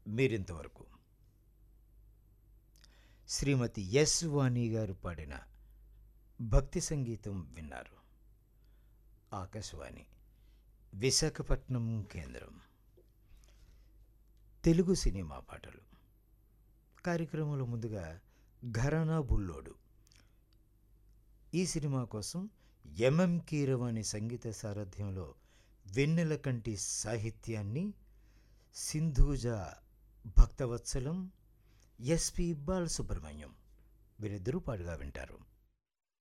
మీరింతవరకు శ్రీమతి ఎస్ వాణి గారు పాడిన భక్తి సంగీతం విన్నారు ఆకాశవాణి విశాఖపట్నం కేంద్రం తెలుగు సినిమా పాటలు కార్యక్రమంలో ముందుగా ఘరానా బుల్లోడు ఈ సినిమా కోసం ఎంఎం కీరవాణి సంగీత సారథ్యంలో వెన్నెల కంటి సాహిత్యాన్ని సింధూజ భక్తవత్సలం ఎస్పి బాలసుబ్రహ్మణ్యం వీరిద్దరూ పాడుగా వింటారు